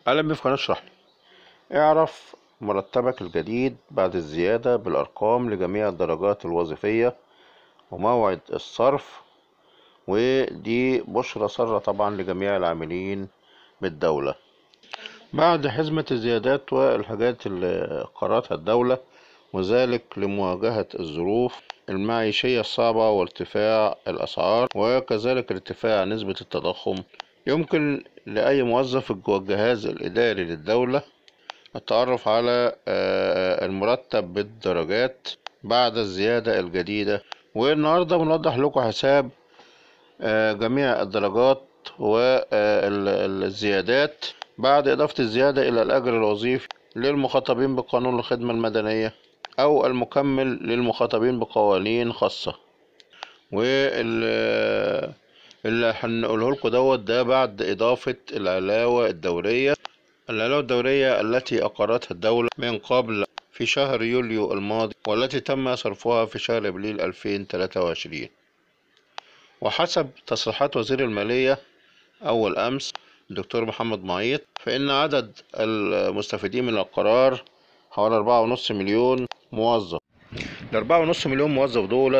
أهلا بك في قناة اشرح لي اعرف مرتبك الجديد بعد الزيادة بالأرقام لجميع الدرجات الوظيفية وموعد الصرف ودي بشرى سارة طبعا لجميع العاملين بالدولة بعد حزمة الزيادات والحاجات اللي قررتها الدولة وذلك لمواجهة الظروف المعيشية الصعبة وارتفاع الأسعار وكذلك ارتفاع نسبة التضخم يمكن لأي موظف جوه الجهاز الإداري للدولة التعرف على المرتب بالدرجات بعد الزيادة الجديدة والنهاردة بنوضح لكم حساب جميع الدرجات والزيادات بعد إضافة الزيادة إلى الأجر الوظيفي للمخاطبين بقانون الخدمة المدنية أو المكمل للمخاطبين بقوانين خاصة وال اللي هنقوله لكم دوت ده بعد إضافة العلاوة الدورية العلاوة الدورية التي أقرتها الدولة من قبل في شهر يوليو الماضي والتي تم صرفها في شهر أبريل 2023 وحسب تصريحات وزير المالية أول أمس الدكتور محمد معيط فإن عدد المستفيدين من القرار حوالي أربعة ونص مليون موظف الأربعة ونص مليون موظف دولت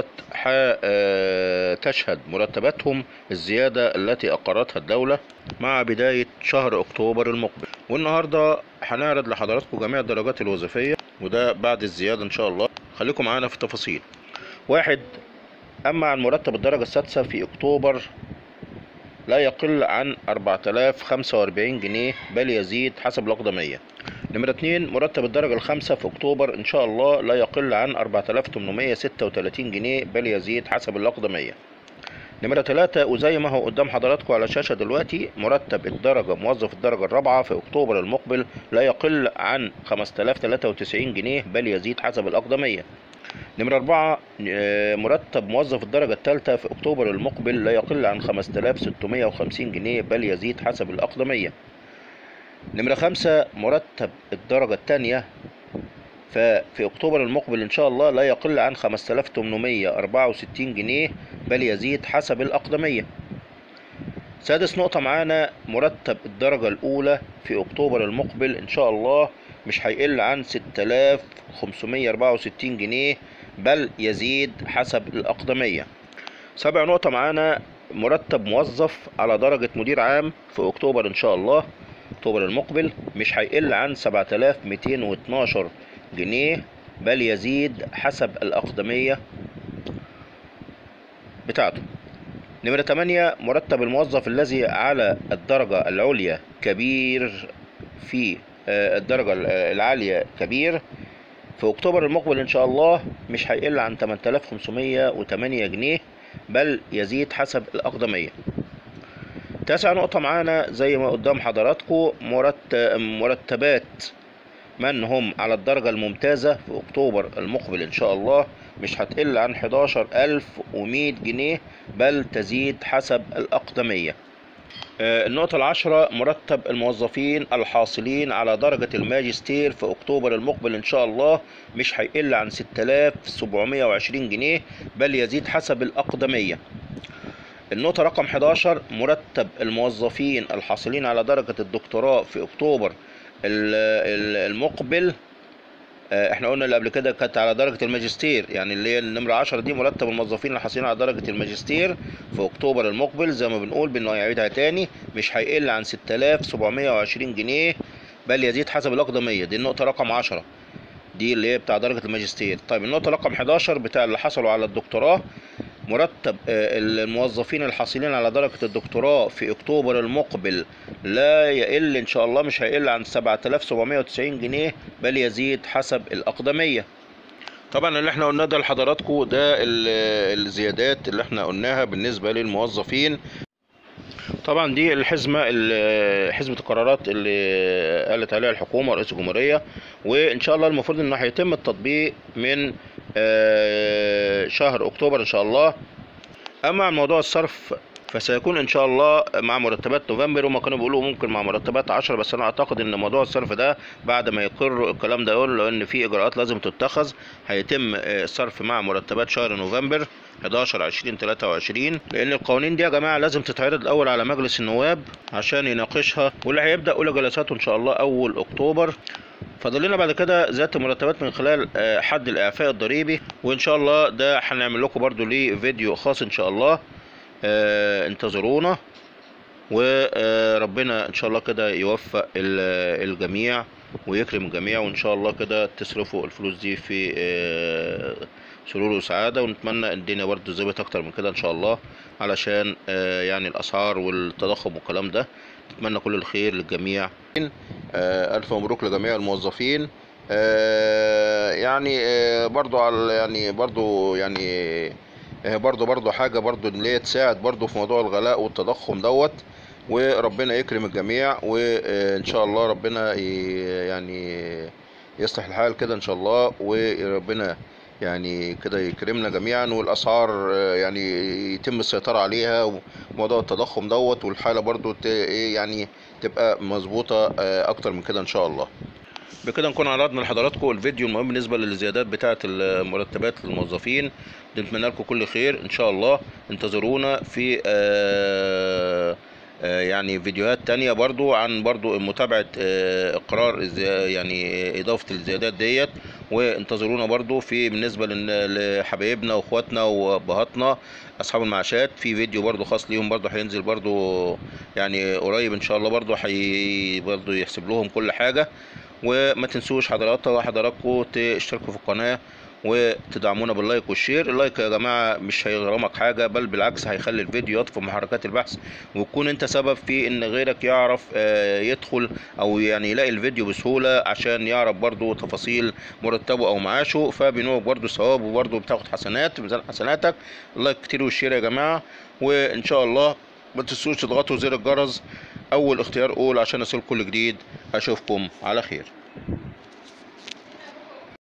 تشهد مرتباتهم الزيادة التي أقرتها الدولة مع بداية شهر أكتوبر المقبل والنهاردة هنعرض لحضراتكم جميع الدرجات الوظيفية وده بعد الزيادة إن شاء الله خليكم معانا في التفاصيل واحد أما عن مرتب الدرجة السادسة في أكتوبر لا يقل عن 4045 جنيه بل يزيد حسب الأقدمية نمرة اتنين مرتب الدرجة الخامسة في أكتوبر إن شاء الله لا يقل عن 4836 جنيه بل يزيد حسب الأقدمية نمرة تلاتة وزي ما هو قدام حضراتكم على الشاشة دلوقتي مرتب الدرجة موظف الدرجة الرابعة في أكتوبر المقبل لا يقل عن 5093 جنيه بل يزيد حسب الأقدمية نمرة أربعة مرتب موظف الدرجة الثالثة في أكتوبر المقبل لا يقل عن 5650 جنيه بل يزيد حسب الأقدمية نمرة خمسة مرتب الدرجة الثانية ففي أكتوبر المقبل إن شاء الله لا يقل عن 5864 جنيه بل يزيد حسب الأقدمية سادس نقطة معانا مرتب الدرجة الأولى في أكتوبر المقبل إن شاء الله مش هيقل عن 6564 جنيه بل يزيد حسب الأقدمية سابع نقطة معانا مرتب موظف على درجة مدير عام في أكتوبر إن شاء الله أكتوبر المقبل مش هيقل عن 7212 جنيه بل يزيد حسب الأقدمية بتاعته نمرة 8 مرتب الموظف الذي على الدرجة العليا كبير في الدرجة العالية كبير في أكتوبر المقبل إن شاء الله مش هيقل عن 8508 جنيه بل يزيد حسب الأقدمية تاسع نقطة معانا زي ما قدام حضراتكم مرتب مرتبات من هم على الدرجة الممتازة في أكتوبر المقبل إن شاء الله مش هتقل عن 11100 جنيه بل تزيد حسب الأقدمية النقطة العشرة مرتب الموظفين الحاصلين على درجة الماجستير في أكتوبر المقبل إن شاء الله مش هيقل عن 6720 جنيه بل يزيد حسب الأقدمية النقطة رقم 11 مرتب الموظفين الحاصلين على درجة الدكتوراه في أكتوبر المقبل احنا قلنا اللي قبل كده كانت على درجة الماجستير يعني اللي هي النمرة 10 دي مرتب الموظفين الحاصلين على درجة الماجستير في أكتوبر المقبل زي ما بنقول بنعيدها تاني مش هيقل عن 6720 جنيه بل يزيد حسب الأقدمية دي النقطة رقم 10 دي اللي هي بتاع درجة الماجستير طيب النقطة رقم 11 بتاع اللي حصلوا على الدكتوراه مرتب الموظفين الحاصلين على درجة الدكتوراه في أكتوبر المقبل لا يقل إن شاء الله مش هيقل عن 7790 جنيه بل يزيد حسب الأقدمية طبعا اللي احنا قلناه ده لحضراتكم ده الزيادات اللي احنا قلناها بالنسبة للموظفين طبعا دي الحزمة حزمة القرارات اللي قالت عليها الحكومة ورئيس الجمهورية وإن شاء الله المفروض إنه هيتم التطبيق من شهر أكتوبر إن شاء الله أما عن موضوع الصرف فسيكون ان شاء الله مع مرتبات نوفمبر وما كانوا بيقولوا ممكن مع مرتبات 10 بس انا اعتقد ان موضوع الصرف ده بعد ما يقر الكلام ده يقول لان في اجراءات لازم تتخذ هيتم آه، الصرف مع مرتبات شهر نوفمبر 11 20 23 لان القوانين دي يا جماعه لازم تتعرض الاول على مجلس النواب عشان يناقشها واللي هيبدا اولى جلساته ان شاء الله اول اكتوبر فاضل لنا بعد كده ذات المرتبات من خلال آه، حد الاعفاء الضريبي وان شاء الله ده هنعمل لكم برضو ليه فيديو خاص ان شاء الله آه، انتظرونا وربنا ان شاء الله كده يوفق ال- الجميع ويكرم الجميع وان شاء الله كده تصرفوا الفلوس دي في آه، سرور وسعادة ونتمنى الدنيا برضه تظبط اكتر من كده ان شاء الله علشان آه، يعني الاسعار والتضخم والكلام ده نتمنى كل الخير للجميع آه، الف مبروك لجميع الموظفين آه، يعني آه، برضو على يعني برضو يعني آه، برضو برضو حاجة برضو اللي هي تساعد برضو في موضوع الغلاء والتضخم دوت وربنا يكرم الجميع وان شاء الله ربنا ي- يعني يصلح الحال كده ان شاء الله وربنا يعني كده يكرمنا جميعا والاسعار آه، يعني يتم السيطرة عليها وموضوع التضخم دوت والحالة برضو ت- إيه يعني تبقى مظبوطة آه، اكتر من كده ان شاء الله بكده نكون عرضنا لحضراتكم الفيديو المهم بالنسبة للزيادات بتاعة المرتبات للموظفين نتمنى لكم كل خير ان شاء الله انتظرونا في آه، آه، يعني فيديوهات تانية برضو عن برضو متابعة آه، اقرار الزي- يعني اضافة الزيادات ديت وانتظرونا برضو في بالنسبة لن- لحبايبنا واخواتنا وابهاتنا اصحاب المعاشات في فيديو برضو خاص ليهم برضو هينزل برضو يعني قريب ان شاء الله برضو حي برضو يحسب لهم كل حاجة وما تنسوش حضراتكم وحضراتكم تشتركوا في القناة وتدعمونا باللايك والشير اللايك يا جماعة مش هيغرمك حاجة بل بالعكس هيخلي الفيديو يطفو محركات البحث وتكون انت سبب في ان غيرك يعرف آه، يدخل او يعني يلاقي الفيديو بسهولة عشان يعرف برضو تفاصيل مرتبه او معاشه فبنوع برضو ثواب وبرضو بتاخد حسنات ميزان حسناتك اللايك كتير والشير يا جماعة وان شاء الله ما تنسوش تضغطوا زر الجرس اول اختيار اول عشان يصل كل جديد اشوفكم على خير